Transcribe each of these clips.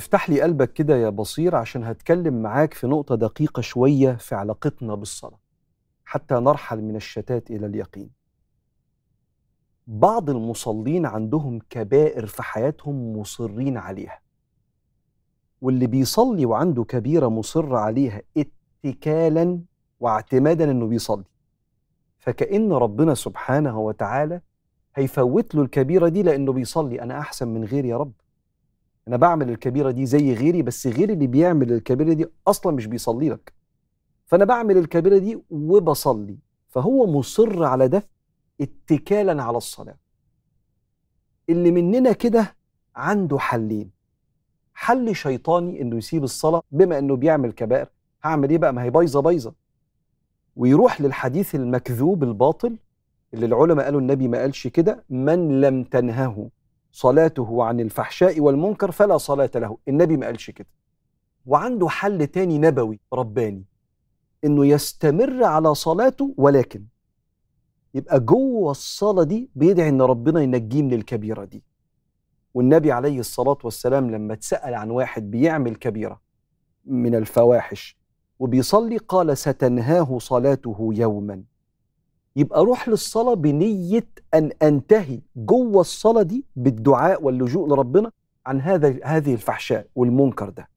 افتح لي قلبك كده يا بصير عشان هتكلم معاك في نقطة دقيقة شوية في علاقتنا بالصلاة حتى نرحل من الشتات إلى اليقين بعض المصلين عندهم كبائر في حياتهم مصرين عليها واللي بيصلي وعنده كبيرة مصر عليها اتكالا واعتمادا انه بيصلي فكأن ربنا سبحانه وتعالى هيفوت له الكبيرة دي لأنه بيصلي أنا أحسن من غيري يا رب أنا بعمل الكبيرة دي زي غيري بس غيري اللي بيعمل الكبيرة دي أصلا مش بيصلي لك فأنا بعمل الكبيرة دي وبصلي فهو مصر على ده اتكالا على الصلاة اللي مننا كده عنده حلين حل شيطاني انه يسيب الصلاة بما انه بيعمل كبائر هعمل ايه بقى ما هي بايظة بايظة ويروح للحديث المكذوب الباطل اللي العلماء قالوا النبي ما قالش كده من لم تنهه صلاته عن الفحشاء والمنكر فلا صلاة له النبي ما قالش كده وعنده حل تاني نبوي رباني انه يستمر على صلاته ولكن يبقى جوه الصلاة دي بيدعي ان ربنا ينجيه من الكبيرة دي والنبي عليه الصلاة والسلام لما اتسأل عن واحد بيعمل كبيرة من الفواحش وبيصلي قال ستنهاه صلاته يوما يبقى روح للصلاة بنية أن أنتهي جوه الصلاة دي بالدعاء واللجوء لربنا عن هذا هذه الفحشاء والمنكر ده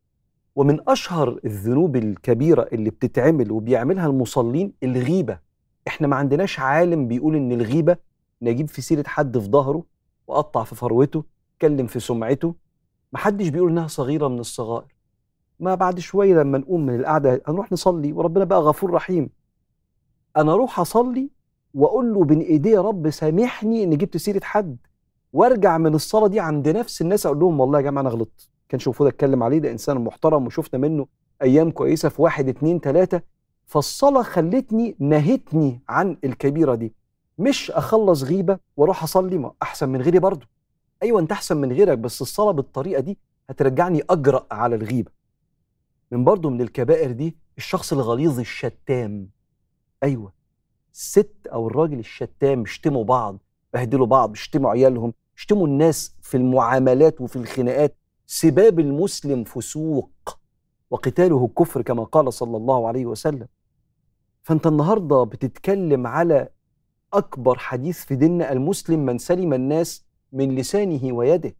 ومن أشهر الذنوب الكبيرة اللي بتتعمل وبيعملها المصلين الغيبة احنا ما عندناش عالم بيقول ان الغيبة نجيب في سيرة حد في ظهره وقطع في فروته اتكلم في سمعته محدش بيقول انها صغيرة من الصغائر ما بعد شوية لما نقوم من القعدة هنروح نصلي وربنا بقى غفور رحيم انا اروح اصلي واقول له بين ايديه يا رب سامحني اني جبت سيره حد وارجع من الصلاه دي عند نفس الناس اقول لهم والله يا جماعه انا غلطت كان المفروض اتكلم عليه ده انسان محترم وشفنا منه ايام كويسه في واحد اتنين تلاته فالصلاه خلتني نهتني عن الكبيره دي مش اخلص غيبه واروح اصلي ما احسن من غيري برضه ايوه انت احسن من غيرك بس الصلاه بالطريقه دي هترجعني اجرأ على الغيبه من برضه من الكبائر دي الشخص الغليظ الشتام ايوه الست او الراجل الشتام يشتموا بعض بهدلوا بعض يشتموا عيالهم يشتموا الناس في المعاملات وفي الخناقات سباب المسلم فسوق وقتاله كفر كما قال صلى الله عليه وسلم فانت النهارده بتتكلم على اكبر حديث في ديننا المسلم من سلم الناس من لسانه ويده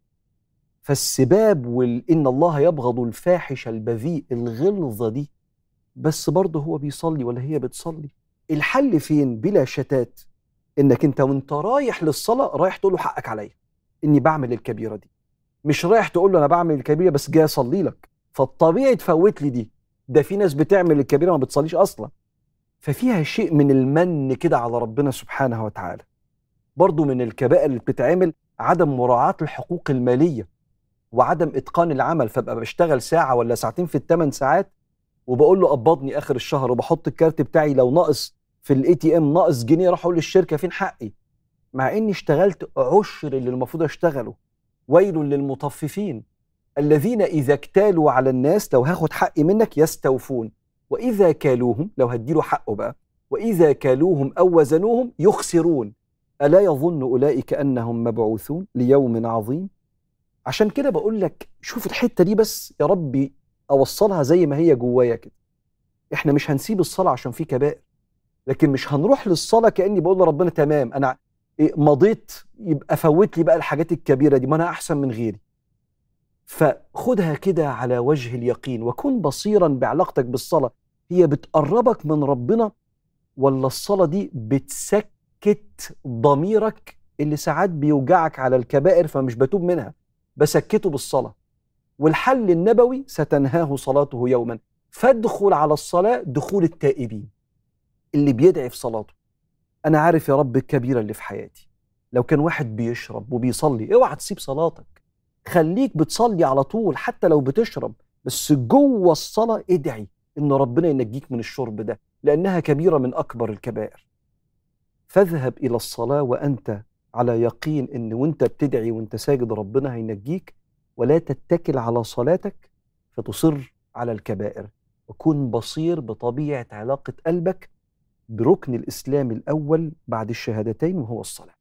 فالسباب وان الله يبغض الفاحش البذيء الغلظه دي بس برضه هو بيصلي ولا هي بتصلي الحل فين بلا شتات انك انت وانت رايح للصلاه رايح تقول له حقك عليا اني بعمل الكبيره دي مش رايح تقول له انا بعمل الكبيره بس جاي اصلي لك فالطبيعي تفوت لي دي ده في ناس بتعمل الكبيره ما بتصليش اصلا ففيها شيء من المن كده على ربنا سبحانه وتعالى برضو من الكبائر اللي بتتعمل عدم مراعاة الحقوق المالية وعدم إتقان العمل فابقى بشتغل ساعة ولا ساعتين في الثمان ساعات وبقول له قبضني آخر الشهر وبحط الكارت بتاعي لو ناقص في الاي تي ام ناقص جنيه راح اقول للشركه فين حقي مع اني اشتغلت عشر اللي المفروض اشتغله ويل للمطففين الذين اذا اكتالوا على الناس لو هاخد حقي منك يستوفون واذا كالوهم لو هديله حقه بقى واذا كالوهم او وزنوهم يخسرون الا يظن اولئك انهم مبعوثون ليوم عظيم عشان كده بقول لك شوف الحته دي بس يا ربي اوصلها زي ما هي جوايا كده احنا مش هنسيب الصلاه عشان في كبائر لكن مش هنروح للصلاه كاني بقول لربنا تمام انا مضيت يبقى فوت لي بقى الحاجات الكبيره دي ما انا احسن من غيري فخدها كده على وجه اليقين وكن بصيرا بعلاقتك بالصلاه هي بتقربك من ربنا ولا الصلاه دي بتسكت ضميرك اللي ساعات بيوجعك على الكبائر فمش بتوب منها بسكته بالصلاه والحل النبوي ستنهاه صلاته يوما فادخل على الصلاه دخول التائبين اللي بيدعي في صلاته انا عارف يا رب الكبيره اللي في حياتي لو كان واحد بيشرب وبيصلي اوعى تسيب صلاتك خليك بتصلي على طول حتى لو بتشرب بس جوه الصلاه ادعي ان ربنا ينجيك من الشرب ده لانها كبيره من اكبر الكبائر فاذهب الى الصلاه وانت على يقين ان وانت بتدعي وانت ساجد ربنا هينجيك ولا تتكل على صلاتك فتصر على الكبائر وكن بصير بطبيعه علاقه قلبك بركن الاسلام الاول بعد الشهادتين وهو الصلاه